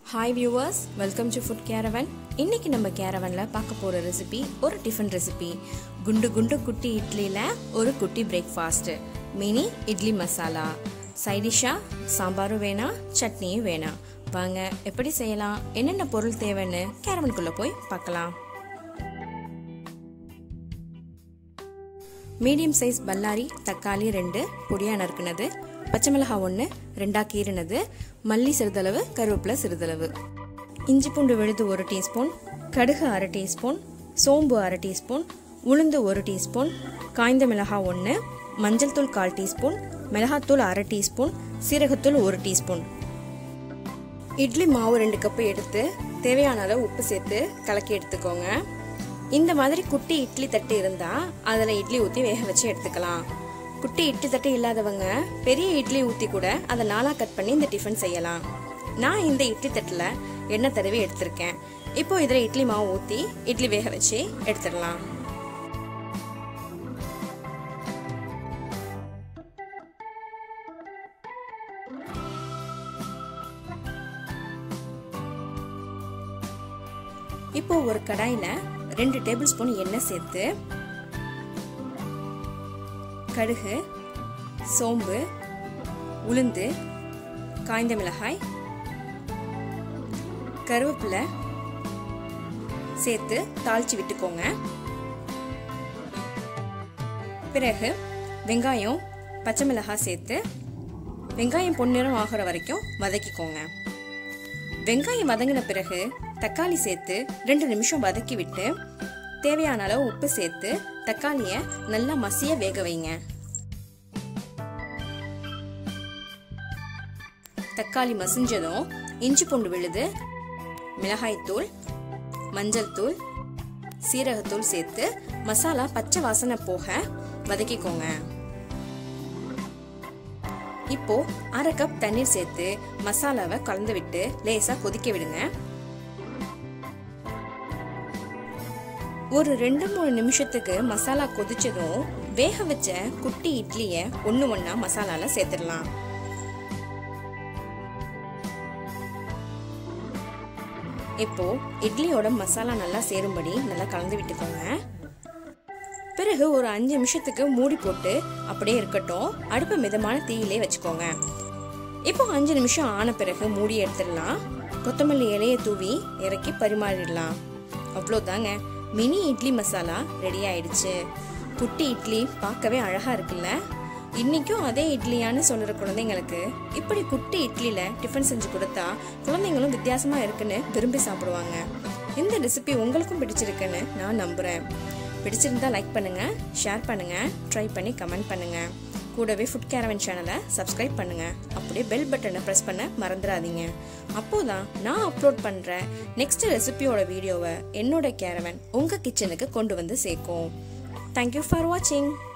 hi viewers welcome to food caravan இன்னைக்கு நம்ம கேரவனில் பார்க்க போகிற ரெசிபி ஒரு டிஃபன் ரெசிபி குண்டு குண்டு குட்டி இட்லியில் ஒரு குட்டி பிரேக்ஃபாஸ்ட்டு மினி இட்லி மசாலா சைடிஷாக சாம்பாரும் வேணாம் சட்னியும் வேணாம் வாங்க எப்படி செய்யலாம் என்னென்ன பொருள் தேவைன்னு கேரவனுக்குள்ளே போய் பார்க்கலாம் மீடியம் சைஸ் பல்லாரி தக்காளி ரெண்டு பொடியாக நறுக்குனது பச்சை மிளகாய் ஒன்று ரெண்டாக கீறினது மல்லி சிறிதளவு கருவேப்பிலை சிறிதளவு இஞ்சி பூண்டு விழுது ஒரு டீஸ்பூன் கடுகு அரை டீஸ்பூன் சோம்பு அரை டீஸ்பூன் உளுந்து ஒரு டீஸ்பூன் காய்ந்த மிளகாய் ஒன்று மஞ்சள் தூள் கால் டீஸ்பூன் மிளகாத்தூள் அரை டீஸ்பூன் சீரகத்தூள் ஒரு டீஸ்பூன் இட்லி மாவு ரெண்டு கப்பு எடுத்து தேவையான அளவு உப்பு சேர்த்து கலக்கி எடுத்துக்கோங்க இந்த மாதிரி குட்டி இட்லி தட்டு இருந்தால் அதில் இட்லி ஊற்றி வேக வச்சு எடுத்துக்கலாம் குட்டி இட்லி தட்டு இல்லாதவங்க பெரிய இட்லி ஊற்றி கூட அதை நாளாக கட் பண்ணி இந்த டிஃபன் செய்யலாம் நான் இந்த இட்லி தட்டில் எண்ணெய் தடவி எடுத்திருக்கேன் இப்போ இதில் இட்லி மாவு ஊற்றி இட்லி வேக வச்சு எடுத்துடலாம் இப்போ ஒரு கடாயில் ரெண்டு டேபிள் ஸ்பூன் எண்ணெய் சேர்த்து கடுகு சோம்பு உளுந்து காய்ந்த மிளகாய் கருவேப்பிலை சேர்த்து தாளிச்சு விட்டுக்கோங்க பிறகு வெங்காயம் பச்சை மிளகாய் சேர்த்து வெங்காயம் பொன்னிறம் ஆகிற வரைக்கும் வதக்கிக்கோங்க வெங்காயம் வதங்கின பிறகு தக்காளி சேர்த்து ரெண்டு நிமிஷம் வதக்கி விட்டு தேவையான அளவு உப்பு சேர்த்து தக்காளியை நல்லா மசிய வேக வைங்க தக்காளி மசிஞ்சதும் இஞ்சி பூண்டு விழுது மிளகாய்த்தூள் மஞ்சள் தூள் சீரகத்தூள் சேர்த்து மசாலா பச்சை வாசனை போக வதக்கிக்கோங்க இப்போ அரை கப் தண்ணீர் சேர்த்து மசாலாவை கலந்து விட்டு லேசா கொதிக்க விடுங்க ஒரு ரெண்டு மூணு நிமிஷத்துக்கு மசாலா கொதிச்சதும் வேக வச்ச குட்டி இட்லிய ஒன்று ஒன்றா மசாலால சேர்த்துடலாம் இப்போ இட்லியோட மசாலா நல்லா சேரும்படி நல்லா கலந்து விட்டுக்கோங்க பிறகு ஒரு அஞ்சு நிமிஷத்துக்கு மூடி போட்டு அப்படியே இருக்கட்டும் அடுப்பு மிதமான தீயிலே வச்சுக்கோங்க இப்போ அஞ்சு நிமிஷம் ஆன பிறகு மூடி எடுத்துடலாம் கொத்தமல்லி இலையை தூவி இறக்கி பரிமாறிடலாம் அவ்வளோதாங்க மினி இட்லி மசாலா ரெடி ஆயிடுச்சு குட்டி இட்லி பார்க்கவே அழகா இருக்குல்ல இன்னைக்கும் அதே இட்லியான்னு சொல்கிற குழந்தைங்களுக்கு இப்படி குட்டி இட்லியில் டிஃபன் செஞ்சு கொடுத்தா குழந்தைங்களும் வித்தியாசமாக இருக்குன்னு விரும்பி சாப்பிடுவாங்க இந்த ரெசிபி உங்களுக்கும் பிடிச்சிருக்குன்னு நான் நம்புகிறேன் பிடிச்சிருந்தா லைக் பண்ணுங்கள் ஷேர் பண்ணுங்கள் ட்ரை பண்ணி கமெண்ட் பண்ணுங்கள் கூடவே ஃபுட் கேரவன் சேனலை சப்ஸ்கிரைப் பண்ணுங்கள் அப்படியே பெல் பட்டனை ப்ரெஸ் பண்ண மறந்துடாதீங்க அப்போதான் நான் அப்லோட் பண்ணுற நெக்ஸ்ட் ரெசிபியோட வீடியோவை என்னோட கேரவன் உங்கள் கிச்சனுக்கு கொண்டு வந்து சேர்க்கும் தேங்க்யூ ஃபார் வாட்சிங்